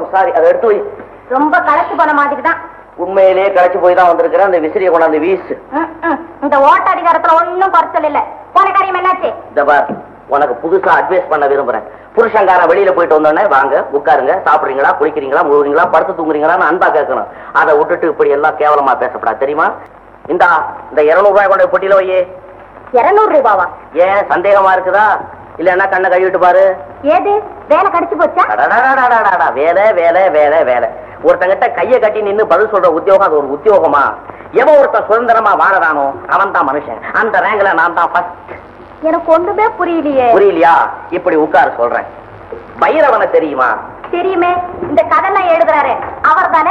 Sorry அதை எடுத்து வை ரொம்ப களைச்சு போன மாதிரி தான் உண்மையிலேயே களைச்சு போய் தான் வந்திருக்கிறேன் அந்த விசிறியை கொண்டாந்து வீசு ம், ம். இந்த ஓட்ட அதிகாரத்துல ஒண்ணும் குறைச்சல் இல்ல போன காரியம் என்னாச்சு இந்த பார் உனக்கு புதுசா அட்வைஸ் பண்ண விரும்புறேன் புருஷங்காரன் வெளியில போயிட்டு வந்தோடனே வாங்க உட்காருங்க சாப்பிடுறீங்களா குளிக்கிறீங்களா முழுகிறீங்களா படுத்து தூங்குறீங்களான்னு அன்பா கேட்கணும் அதை விட்டுட்டு இப்படி எல்லாம் கேவலமா பேசப்படாது தெரியுமா இந்தா இந்த இருநூறு ரூபாய் கொண்டு போய் பொட்டியில வையே இருநூறு ரூபாவா ஏன் சந்தேகமா இருக்குதா இல்லன்னா கண்ணை கழுவிட்டு பாரு ஏது வேலை கடிச்சு போச்சா அடடடடடடடா, வேலை வேலை வேலை வேலை ஒருத்தங்கிட்ட கைய கட்டி நின்னு பதில் சொல்ற உத்தியோகம் அது ஒரு உத்தியோகமா எவன் ஒருத்தன் சுதந்திரமா வாழறானோ அவன் தான் மனுஷன் அந்த ரேங்க்ல நான் தான் ஃபர்ஸ்ட் எனக்கு ஒண்ணுமே புரியலையே புரியலையா இப்படி உட்கார சொல்றேன் பைரவனை தெரியுமா தெரியுமே இந்த கதைலாம் எழுதுறாரு அவர் தானே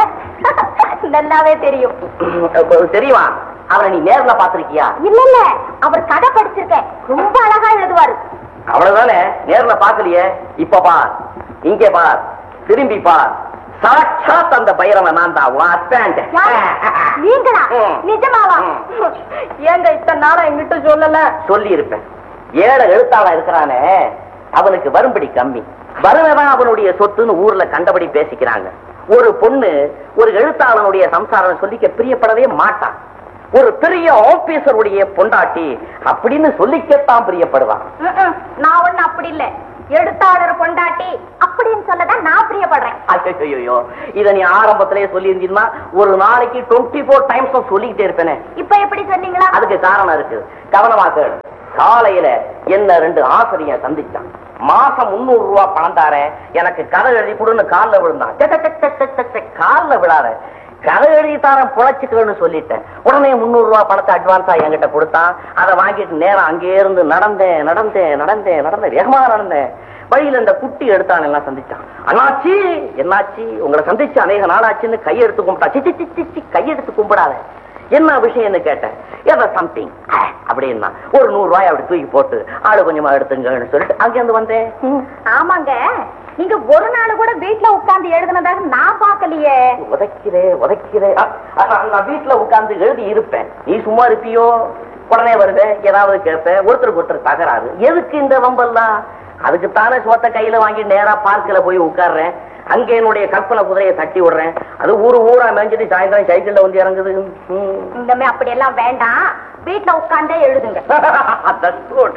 நல்லாவே தெரியும் தெரியுமா அவனை நீ நேர்ல பாத்திருக்கியா இல்ல இல்ல அவர் கதை படிச்சிருக்கேன் ரொம்ப அழகா எழுதுவாரு அவ்வளவுதானே நேர்ல பாக்கலையே இப்ப பார் இங்கே பார் திரும்பி பார் சாட்சாத் அந்த பைரவன் நான் தான் உன் husband. யாரு? நீங்களா ம். நிஜமாவா ம். ஏங்க இத்தனை நாளா எங்கிட்ட சொல்லல சொல்லி இருப்பேன் ஏழை எழுத்தாளன் இருக்கிறானே அவனுக்கு வரும்படி கம்மி வருவதான் அவனுடைய சொத்துன்னு ஊர்ல கண்டபடி பேசிக்கிறாங்க ஒரு பொண்ணு ஒரு எழுத்தாளனுடைய சம்சாரம் சொல்லிக்க பிரியப்படவே மாட்டான் ஒரு பெரிய ஆபீசருடைய பொண்டாட்டி அப்படின்னு சொல்லிக்கத்தான் பிரியப்படுவான் ம்ம். நான் ஒண்ணு அப்படி இல்ல எழுத்தாளர் பொண்டாட்டி அப்படின்னு சொல்லதான் நான் பிரியப்படுறேன் ஐயோ இத நீ ஆரம்பத்திலேயே சொல்லி இருந்தீங்கன்னா ஒரு நாளைக்கு டுவெண்ட்டி ஃபோர் டைம்ஸ் சொல்லிக்கிட்டே இருப்பேனே இப்ப எப்படி சொன்னீங்களா அதுக்கு காரணம் இருக்கு கவனமா கேளு காலையில என்ன ரெண்டு ஆசிரியர் சந்திச்சான் மாசம் முன்னூறு ரூபாய் பணம் தாரேன் எனக்கு கதை எழுதி கொடுன்னு கால்ல விழுந்தான் டே, டே, டே, டே, டே, டே, டே, கால்ல விழாத கதை எழுதி தாரேன் புழைச்சுக்கன்னு சொல்லிட்டேன் உடனே முன்னூறு ரூபாய் பணத்தை அட்வான்ஸா என்கிட்ட கொடுத்தான் அதை வாங்கிட்டு நேரம் அங்கே இருந்து நடந்தேன் நடந்தேன் நடந்தேன் நடந்தேன் வேகமா நடந்தேன் வழியில இந்த குட்டி எடுத்தான் எல்லாம் சந்திச்சான் அண்ணாச்சி என்னாச்சி உங்களை சந்திச்சு அநேக நாளாச்சுன்னு கையெடுத்து கும்பிட்டா சி, சி, சி, சி, சி, கையெடுத்து கும்பிடாத என்ன விஷயம்னு கேட்டேன் ஏதோ சம்திங் அப்படின்னா ஒரு நூறு ரூபாய் அப்படி தூக்கி போட்டு ஆளு கொஞ்சமா எடுத்துங்கன்னு சொல்லிட்டு அங்கிருந்து வந்தேன் ம். ஆமாங்க நீங்க ஒரு நாள் கூட வீட்ல உட்கார்ந்து எழுதுனதாக நான் பார்க்கலையே உதைக்கிறே உதைக்கிறே அ, அ, நான் நான் வீட்டுல உட்கார்ந்து எழுதி இருப்பேன் நீ சும்மா இருப்பியோ உடனே வருவேன் ஏதாவது கேட்பேன் ஒருத்தருக்கு ஒருத்தர் தகராறு எதுக்கு இந்த வம்பெல்லாம் அதுக்குத்தானே சோத்த கையில வாங்கி நேரா பார்க்கில் போய் உட்கார்றேன் அங்க என்னுடைய கற்பனை குதிரையை தட்டி விடுறேன் அது ஊரு ஊரா மேய்ஞ்சிட்டு சாயந்தரம் சைக்கிள்ல வந்து இறங்குது ம். இந்தமே அப்படி எல்லாம் வேண்டாம் வீட்ல உட்கார்ந்தே எழுதுங்க That's good.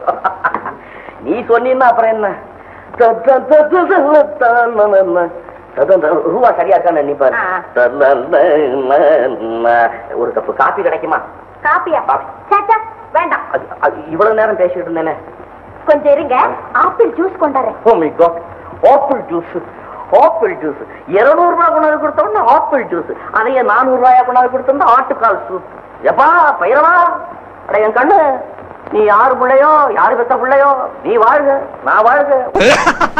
நீ சொன்னீன்னா அப்புறம் என்ன த- த- த- த- த- த- ந- ந- ந. அதான் இந்த ரூபா சரியா இருக்கான்னு நினைப்பாரு ஆ. த- ல- ல- ல- ல. ஒரு கப்பு காபி கிடைக்குமா காப்பியா காப்பி. சேச்சா வேண்டாம் அது அது இவ்வளவு நேரம் பேசிட்டு இருந்தேனே கொஞ்சம் இருங்க ஆப்பிள் ஜூஸ் கொண்டாரு oh my god apple juice apple juice இருநூறு ரூபாய் கொண்டாந்து கொடுத்தோம்னா ஆப்பிள் ஜூஸ் அதையே நானூறு ரூபாயா கொண்டாந்து கொடுத்தோம்னா ஆட்டுக்கால் சூப் எப்பா பயிரவா அட என் கண்ணு நீ யார் பிள்ளையோ யாரு பெத்த பிள்ளையோ நீ வாழ்க நான் வாழ்க